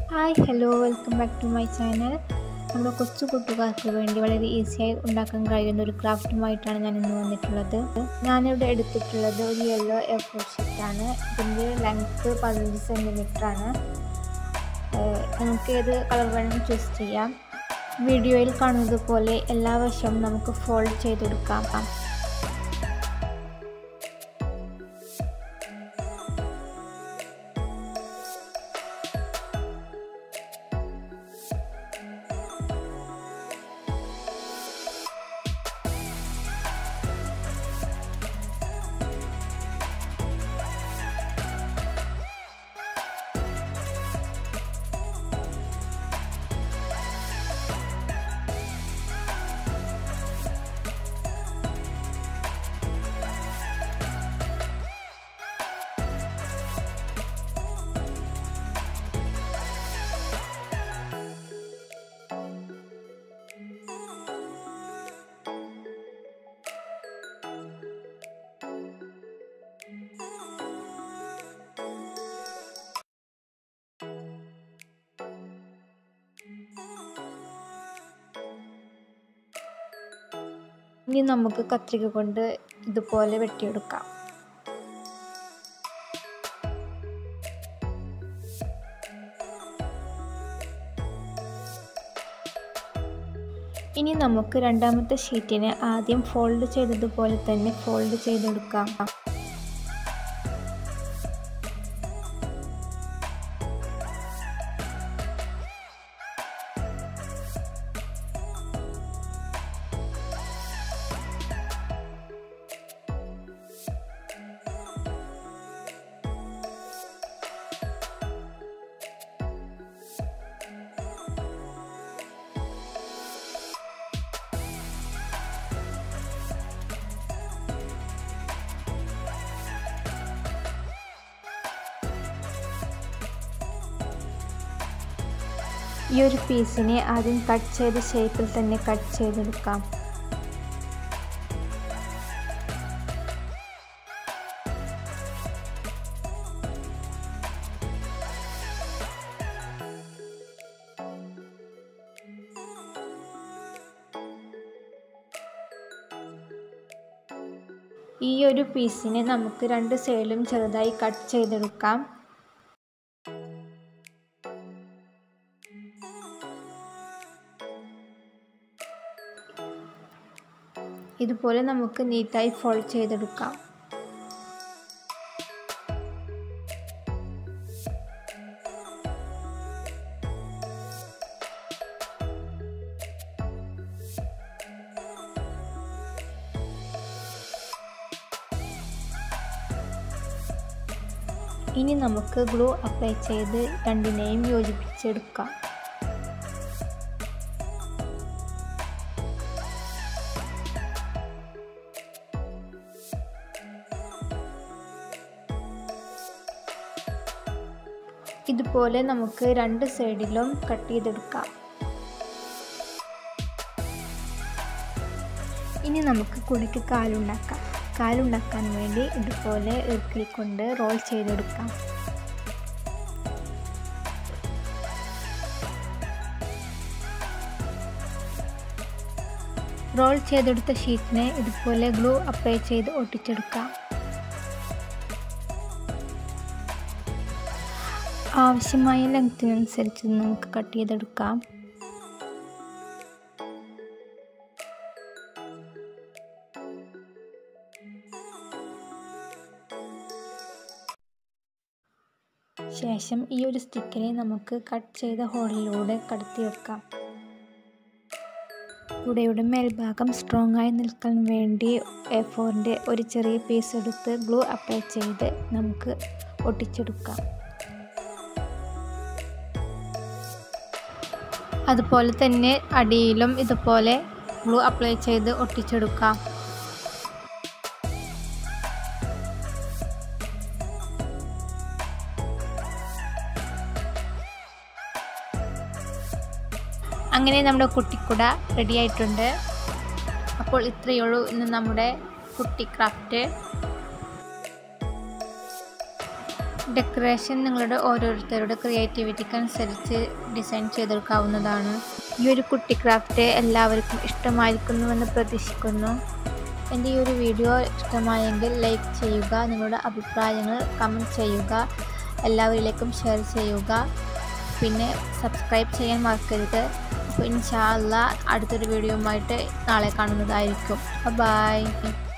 hi hello welcome back to my channel നമ്മുടെ കൊച്ചു കൂട്ടുകാർക്ക് വേണ്ടി വളരെ ഈസിയായി ഉണ്ടാക്കാൻ കഴിയുന്ന ഒരു ക്രാഫ്റ്റുമായിട്ടാണ് ഞാൻ ഇന്ന് വന്നിട്ടുള്ളത് ഞാനിവിടെ എടുത്തിട്ടുള്ളത് ഒരു യെല്ലോ എ ഫോർ ഷീറ്റാണ് ഇതിൻ്റെ ലെങ്ത്ത് പതിനഞ്ച് സെൻറ്റിമീറ്റർ ആണ് നമുക്ക് ഏത് കളർ വേണമെങ്കിലും ചൂസ് ചെയ്യാം വീഡിയോയിൽ കാണുന്നത് പോലെ എല്ലാ വശവും നമുക്ക് ഫോൾഡ് ചെയ്തെടുക്കാം ഇനി നമുക്ക് കത്രിക കൊണ്ട് ഇതുപോലെ വെട്ടിയെടുക്കാം ഇനി നമുക്ക് രണ്ടാമത്തെ ഷീറ്റിനെ ആദ്യം ഫോൾഡ് ചെയ്തതുപോലെ തന്നെ ഫോൾഡ് ചെയ്തെടുക്കാം ഈ ഒരു പീസിനെ ആദ്യം കട്ട് ചെയ്ത ഷേപ്പിൽ തന്നെ കട്ട് ചെയ്തെടുക്കാം ഈ ഒരു പീസിനെ നമുക്ക് രണ്ട് സൈഡിലും ചെറുതായി കട്ട് ചെയ്തെടുക്കാം ഇതുപോലെ നമുക്ക് നീറ്റായി ഫോൾഡ് ചെയ്തെടുക്കാം ഇനി നമുക്ക് ഗ്ലൂ അപ്ലൈ ചെയ്ത് രണ്ടിനെയും യോജിപ്പിച്ചെടുക്കാം ഇതുപോലെ നമുക്ക് രണ്ട് സൈഡിലും കട്ട് ചെയ്തെടുക്കാം ഇനി നമുക്ക് കുടിക്ക് കാലുണ്ടാക്കാം കാലുണ്ടാക്കാൻ വേണ്ടി ഇതുപോലെ ഇറുക്കിൽ കൊണ്ട് റോൾ ചെയ്തെടുക്കാം റോൾ ചെയ്തെടുത്ത ഷീറ്റിനെ ഇതുപോലെ ഗ്ലൂ അപ്ലൈ ചെയ്ത് ഒട്ടിച്ചെടുക്കാം ആവശ്യമായ ലെങ്ത്തിനനുസരിച്ച് നമുക്ക് കട്ട് ചെയ്തെടുക്കാം ശേഷം ഈ ഒരു സ്റ്റിക്കിനെ നമുക്ക് കട്ട് ചെയ്ത ഹോളിലൂടെ കടത്തി വെക്കാം കുടയുടെ മേൽഭാഗം സ്ട്രോങ് ആയി നിൽക്കാൻ വേണ്ടി എ ഫോറിൻ്റെ ഒരു ചെറിയ പീസ് എടുത്ത് ഗ്ലൂ അപ്ലൈ ചെയ്ത് നമുക്ക് ഒട്ടിച്ചെടുക്കാം അതുപോലെ തന്നെ അടിയിലും ഇതുപോലെ ഗ്ലൂ അപ്ലൈ ചെയ്ത് ഒട്ടിച്ചെടുക്കാം അങ്ങനെ നമ്മുടെ കുട്ടിക്കുട റെഡി ആയിട്ടുണ്ട് അപ്പോൾ ഇത്രയേ ഉള്ളൂ ഇന്ന് നമ്മുടെ കുട്ടി ക്രാഫ്റ്റ് ഡെക്കറേഷൻ നിങ്ങളുടെ ഓരോരുത്തരുടെ ക്രിയേറ്റിവിറ്റിക്ക് അനുസരിച്ച് ഡിസൈൻ ചെയ്തെടുക്കാവുന്നതാണ് ഈ ഒരു കുട്ടി ക്രാഫ്റ്റ് എല്ലാവർക്കും ഇഷ്ടമായിരിക്കുന്നുവെന്ന് പ്രതീക്ഷിക്കുന്നു എൻ്റെ ഈ ഒരു വീഡിയോ ഇഷ്ടമായെങ്കിൽ ലൈക്ക് ചെയ്യുക നിങ്ങളുടെ അഭിപ്രായങ്ങൾ കമൻറ്റ് ചെയ്യുക എല്ലാവരിലേക്കും ഷെയർ ചെയ്യുക പിന്നെ സബ്സ്ക്രൈബ് ചെയ്യാൻ മറക്കരുത് അപ്പോൾ ഇൻഷാല്ല അടുത്തൊരു വീഡിയോയുമായിട്ട് നാളെ കാണുന്നതായിരിക്കും ബൈ